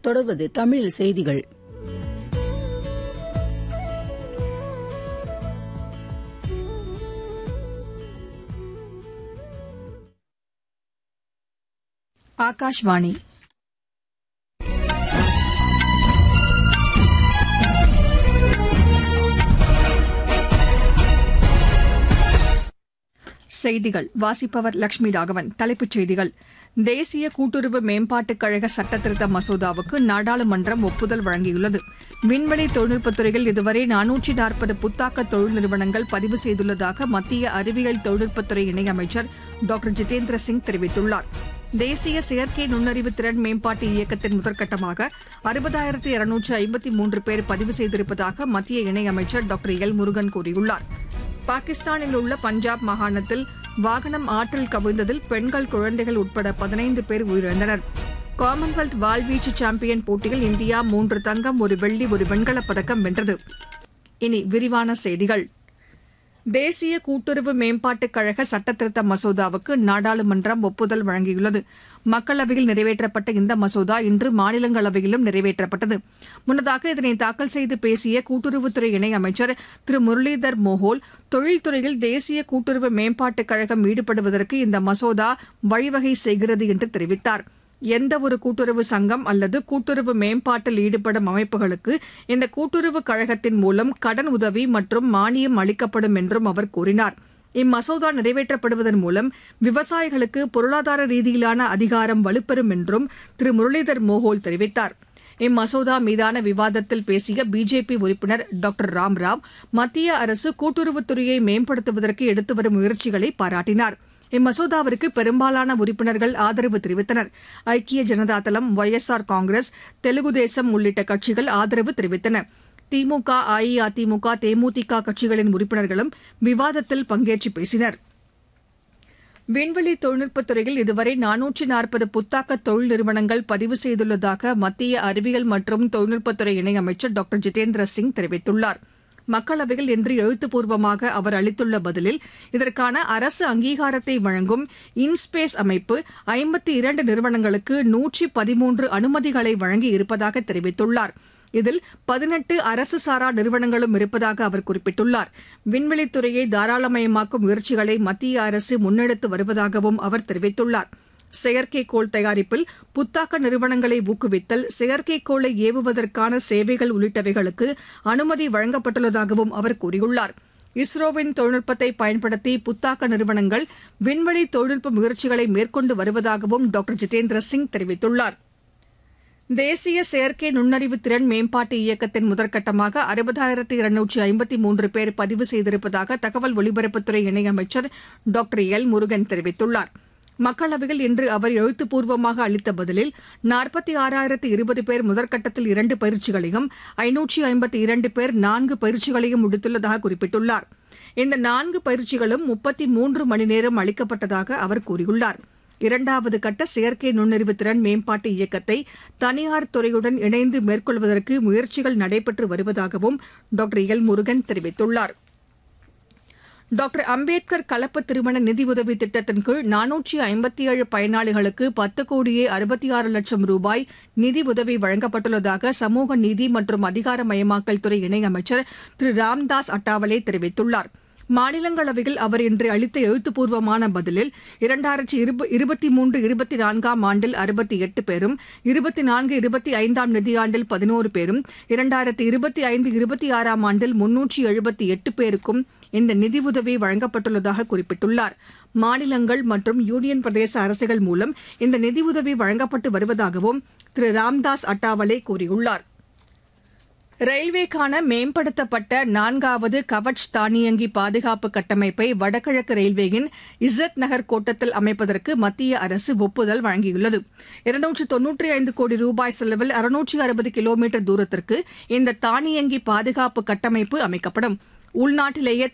தொடர்வது தமிழில் செய்திகள் ஆகாஷ்வாணி செய்திகள் வாசிப்பவர் லட்சுமி ராகவன் தலைப்புச் செய்திகள் தேசிய கூட்டுறவு மேம்பாட்டுக் கழக சட்டத்திருத்த மசோதாவுக்கு நாடாளுமன்றம் ஒப்புதல் வழங்கியுள்ளது விண்வெளி தொழில்நுட்பத் துறையில் இதுவரை நானூற்றி நாற்பது புத்தாக்க தொழில் நிறுவனங்கள் பதிவு செய்துள்ளதாக மத்திய அறிவியல் தொழில்நுட்பத்துறை இணையமைச்சர் டாக்டர் ஜிதேந்திர சிங் தெரிவித்துள்ளார் தேசிய செயற்கை நுண்ணறிவு திறன் மேம்பாட்டு இயக்கத்தின் முதற்கட்டமாக அறுபதாயிரத்து இருநூற்று ஐம்பத்தி மூன்று பேர் பதிவு செய்திருப்பதாக மத்திய இணையமைச்சர் டாக்டர் எல் முருகன் கூறியுள்ளார் பாகிஸ்தானில் உள்ள பஞ்சாப் மாகாணத்தில் வாகனம் ஆற்றில் கவிழ்ந்ததில் பெண்கள் குழந்தைகள் உட்பட பதினைந்து பேர் உயிரிழந்தனர் காமன்வெல்த் வாள்வீச்சு சாம்பியன் போட்டியில் இந்தியா மூன்று தங்கம் ஒரு வெள்ளி ஒரு வெண்கலப் பதக்கம் வென்றது இனி விரிவான செய்திகள் தேசிய கூட்டுறவு மேம்பாட்டுக் கழக சட்டத்திருத்த மசோதாவுக்கு நாடாளுமன்றம் ஒப்புதல் வழங்கியுள்ளது மக்களவையில் நிறைவேற்றப்பட்ட இந்த மசோதா இன்று மாநிலங்களவையிலும் நிறைவேற்றப்பட்டது முன்னதாக இதனை தாக்கல் செய்து பேசிய கூட்டுறவுத்துறை இணையமைச்சர் திரு முரளிதர் மோஹோல் தொழில்துறையில் தேசிய கூட்டுறவு மேம்பாட்டுக் கழகம் ஈடுபடுவதற்கு இந்த மசோதா வழிவகை செய்கிறது என்று தெரிவித்தாா் எந்த ஒரு கூட்டுறவு சங்கம் அல்லது கூட்டுறவு மேம்பாட்டில் ஈடுபடும் அமைப்புகளுக்கு இந்த கூட்டுறவு கழகத்தின் மூலம் கடன் உதவி மற்றும் மானியம் அளிக்கப்படும் என்றும் அவர் கூறினார் இம்மசோதா நிறைவேற்றப்படுவதன் மூலம் விவசாயிகளுக்கு பொருளாதார ரீதியிலான அதிகாரம் வலுப்பெறும் என்றும் திரு முரளிதர் மோகோல் தெரிவித்தார் இம்மசோதா மீதான விவாதத்தில் பேசிய பிஜேபி உறுப்பினர் டாக்டர் ராம்ராவ் மத்திய அரசு கூட்டுறவுத்துறையை மேம்படுத்துவதற்கு எடுத்து வரும் முயற்சிகளை பாராட்டினாா் இம்மசோதாவிற்கு பெரும்பாலான உறுப்பினர்கள் ஆதரவு தெரிவித்தனர் ஐக்கிய ஜனதா தளம் Y S R Congress Telugu Desam உள்ளிட்ட கட்சிகள் ஆதரவு தெரிவித்தன திமுக அஇஅதிமுக தேமுதிக கட்சிகளின் உறுப்பினர்களும் விவாதத்தில் பங்கேற்று பேசினர் விண்வெளி தொழில்நுட்பத் துறையில் இதுவரை நானூற்றி நாற்பது புத்தாக்க தொழில் நிறுவனங்கள் பதிவு செய்துள்ளதாக மத்திய அறிவியல் மற்றும் தொழில்நுட்பத்துறை இணையமைச்சர் டாக்டர் ஜிதேந்திர சிங் தெரிவித்துள்ளாா் மக்களவையில் இன்று எழுத்துப்பூர்வமாக அவர் அளித்துள்ள பதிலில் இதற்கான அரசு அங்கீகாரத்தை வழங்கும் இன்ஸ்பேஸ் அமைப்பு ஐம்பத்தி இரண்டு நிறுவனங்களுக்கு நூற்றி பதிமூன்று அனுமதிகளை வழங்கி இருப்பதாக தெரிவித்துள்ளார் இதில் பதினெட்டு அரசு சாரா நிறுவனங்களும் இருப்பதாக அவர் குறிப்பிட்டுள்ளார் விண்வெளித்துறையை தாராளமயமாக்கும் முயற்சிகளை மத்திய அரசு முன்னெடுத்து வருவதாகவும் அவர் தெரிவித்துள்ளார் செயற்கைக்கோள் தயாரிப்பில் புத்தாக்க நிறுவனங்களை ஊக்குவித்தல் செயற்கைக்கோளை ஏவுவதற்கான சேவைகள் உள்ளிட்டவைகளுக்கு அனுமதி வழங்கப்பட்டுள்ளதாகவும் அவர் கூறியுள்ளார் இஸ்ரோவின் தொழில்நுட்பத்தை பயன்படுத்தி புத்தாக்க நிறுவனங்கள் விண்வெளி தொழில்நுட்ப முயற்சிகளை மேற்கொண்டு வருவதாகவும் டாக்டர் ஜிதேந்திர சிங் தெரிவித்துள்ளார் தேசிய செயற்கை நுண்ணறிவு திறன் மேம்பாட்டு இயக்கத்தின் முதற்கட்டமாக அறுபதாயிரத்து இருநூற்றி ஐம்பத்தி மூன்று பேர் பதிவு செய்திருப்பதாக தகவல் ஒலிபரப்புத்துறை இணையமைச்சர் டாக்டர் எல் முருகன் தெரிவித்துள்ளாா் மக்களவையில் இன்று அவர் எழுத்துப்பூர்வமாக அளித்த பதிலில் நாற்பத்தி ஆறாயிரத்து இருபது பேர் முதற்கட்டத்தில் இரண்டு பயிற்சிகளையும் ஐநூற்றி ஐம்பத்தி இரண்டு பேர் நான்கு பயிற்சிகளையும் முடித்துள்ளதாக குறிப்பிட்டுள்ளார் இந்த நான்கு பயிற்சிகளும் முப்பத்தி மூன்று மணி நேரம் அளிக்கப்பட்டதாக அவர் கூறியுள்ளார் இரண்டாவது கட்ட செயற்கை நுண்ணறிவு திறன் மேம்பாட்டு இயக்கத்தை தனியார் துறையுடன் இணைந்து மேற்கொள்வதற்கு முயற்சிகள் நடைபெற்று வருவதாகவும் டாக்டர் எல் முருகன் தெரிவித்துள்ளாா் டாக்டர் அம்பேத்கர் கலப்பு திருமண நிதியுதவி திட்டத்தின் கீழ் நானூற்றி ஐம்பத்தி ஏழு பயனாளிகளுக்கு பத்து கோடியே அறுபத்தி ஆறு லட்சம் ரூபாய் நிதி உதவி வழங்கப்பட்டுள்ளதாக சமூக நீதி மற்றும் அதிகாரமயமாக்கல் துறை இணையமைச்சர் திரு ராம்தாஸ் அட்டாவலே தெரிவித்துள்ளார் மாநிலங்களவையில் அவர் இன்று அளித்த எழுத்துப்பூர்வமான பதிலில் இரண்டாயிரத்தி இருபத்தி மூன்று இருபத்தி நான்காம் ஆண்டில் அறுபத்தி எட்டு பேரும் இருபத்தி நான்கு இருபத்தி ஐந்தாம் நிதியாண்டில் பதினோரு பேரும் இரண்டாயிரத்தி இருபத்தி ஐந்து இருபத்தி ஆறாம் ஆண்டில் முன்னூற்றி எழுபத்தி எட்டு பேருக்கும் இந்த நிதியுதவி வழங்கப்பட்டுள்ளதாக குறிப்பிட்டுள்ளார் மாநிலங்கள் மற்றும் யூனியன் பிரதேச அரசுகள் மூலம் இந்த நிதியுதவி வழங்கப்பட்டு வருவதாகவும் திரு ராம்தாஸ் அட்டாவலே கூறியுள்ளார் ரயில்வேக்கான மேம்படுத்தப்பட்ட நான்காவது கவச் தானியங்கி பாதுகாப்பு கட்டமைப்பை வடகிழக்கு ரயில்வேயின் இசத் நகர் கோட்டத்தில் அமைப்பதற்கு மத்திய அரசு ஒப்புதல் வழங்கியுள்ளது இருநூற்று தொன்னூற்றி ஐந்து கோடி ரூபாய் செலவில் அறுநூற்றி அறுபது கிலோமீட்டர் தூரத்திற்கு இந்த தானியங்கி பாதுகாப்பு கட்டமைப்பு அமைக்கப்படும் உள்நாட்டிலேயே